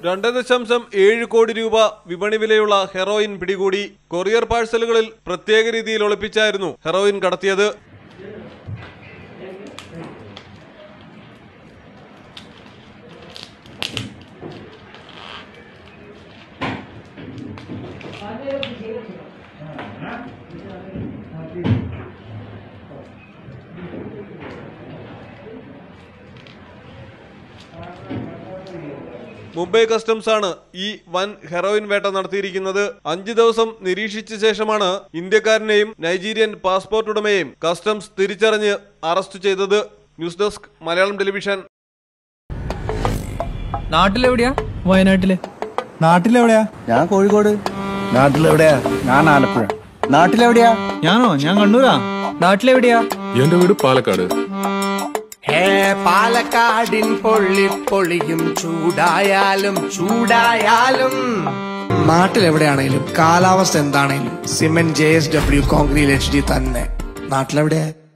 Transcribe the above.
രണ്ട് ദശാംശം ഏഴ് കോടി രൂപ വിപണി വിലയുള്ള ഹെറോയിൻ പിടികൂടി കൊറിയർ പാഴ്സലുകളിൽ പ്രത്യേക രീതിയിൽ ഒളിപ്പിച്ചായിരുന്നു ഹെറോയിൻ കടത്തിയത് മുംബൈ കസ്റ്റംസ് ആണ് ഈ വൻ ഹെറോയിൻ വേട്ട നടത്തിയിരിക്കുന്നത് അഞ്ചു ദിവസം നിരീക്ഷിച്ച ശേഷമാണ് ഇന്ത്യക്കാരനെയും നൈജീരിയൻ പാസ്പോർട്ട് ഉടമയെയും കസ്റ്റംസ് തിരിച്ചറിഞ്ഞ് അറസ്റ്റ് ചെയ്തത് ന്യൂസ് ഡെസ്ക് മലയാളം ടെലിവിഷൻ നാട്ടിലെവിടെയാ വയനാട്ടില് നാട്ടിലെവിടെയാ ഞാൻ കോഴിക്കോട് നാട്ടിലെവിടെയാ ഞാൻ ആലപ്പുഴ നാട്ടിലെവിടെയാ ഞാനോ ഞാൻ കണ്ണൂരാ നാട്ടിലെവിടെയാ എന്റെ വീട് പാലക്കാട് ഹേ പാലക്കാടിൻ പൊള്ളി പൊളിയും ചൂടായാലും ചൂടായാലും നാട്ടിലെവിടെയാണേലും കാലാവസ്ഥ എന്താണേലും cement J S W concrete H D തന്നെ നാട്ടിലെവിടെയാ